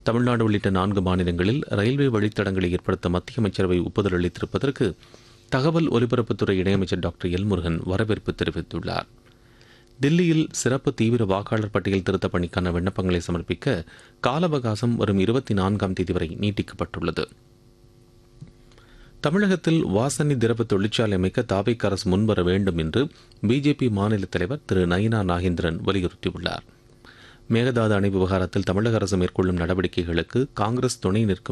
தமிழ்நாடு உள்ளிட்ட நான்கு மாநிலங்களில் ரயில்வே வழித்தடங்களை ஏற்படுத்த மத்திய அமைச்சரவை ஒப்புதல் அளித்திருப்பதற்கு தகவல் ஒலிபரப்புத்துறை இணையமைச்சர் டாக்டர் எல் முருகன் வரவேற்பு தெரிவித்துள்ளார் தில்லியில் சிறப்பு தீவிர வாக்காளர் பட்டியல் திருத்த பணிக்கான விண்ணப்பங்களை சமர்ப்பிக்க கால அவகாசம் வரும் இருபத்தி நான்காம் தேதி வரை நீட்டிக்கப்பட்டுள்ளது தமிழகத்தில் வாசனை திரவ தொழிற்சாலை அமைக்க தாவேக் அரசு முன்வர வேண்டும் என்று பிஜேபி மாநில தலைவர் திரு நயினா நாகேந்திரன் வலியுறுத்தியுள்ளார் மேகதாது அணை விவகாரத்தில் தமிழக அரசு மேற்கொள்ளும் நடவடிக்கைகளுக்கு காங்கிரஸ் துணை நிற்கும்